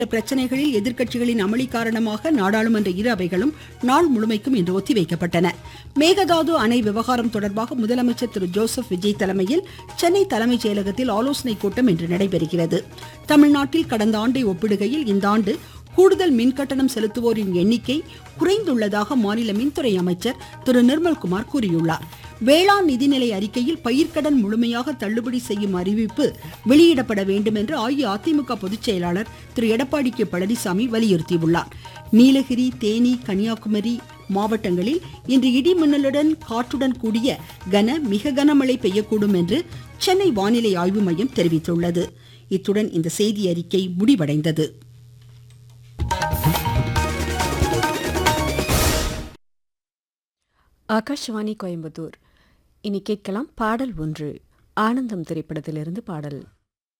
பிரச்சனைகளில் எதிர்க்கட்சிகளின் அமளி காரணமாக நாடாளுமன்ற இரு அவைகளும் நாள் முழுமைக்கும் இன்று ஒத்திவைக்கப்பட்டன மேகதாது அணை விவகாரம் தொடர்பாக முதலமைச்சர் திரு ஜோசப் விஜய் தலைமையில் சென்னை தலைமைச் செயலகத்தில் ஆலோசனைக் கூட்டம் இன்று நடைபெறுகிறது தமிழ்நாட்டில் கடந்த ஆண்டை ஒப்பிடுகையில் இந்த ஆண்டு கூடுதல் மின் கட்டணம் செலுத்துவோரின் எண்ணிக்கை குறைந்துள்ளதாக மாநில மின்துறை அமைச்சர் திரு நிர்மல்குமார் கூறியுள்ளார் வேளாண் நிதிநிலை அறிக்கையில் பயிர்க்கடன் முழுமையாக தள்ளுபடி செய்யும் அறிவிப்பு வெளியிடப்பட வேண்டும் என்று அஇஅதிமுக பொதுச் செயலாளர் திரு எடப்பாடி கே பழனிசாமி வலியுறுத்தியுள்ளார் நீலகிரி தேனி கன்னியாகுமரி மாவட்டங்களில் இன்று இடி மின்னலுடன் காற்றுடன் கூடிய கன மிக கனமழை பெய்யக்கூடும் என்று சென்னை வானிலை ஆய்வு மையம் தெரிவித்துள்ளது இத்துடன் இந்த செய்தி அறிக்கை முடிவடைந்தது ஆகாஷவாணி கோயம்புத்தூர் இனி கேட்கலாம் பாடல் ஒன்று ஆனந்தம் திரைப்படத்திலிருந்து பாடல்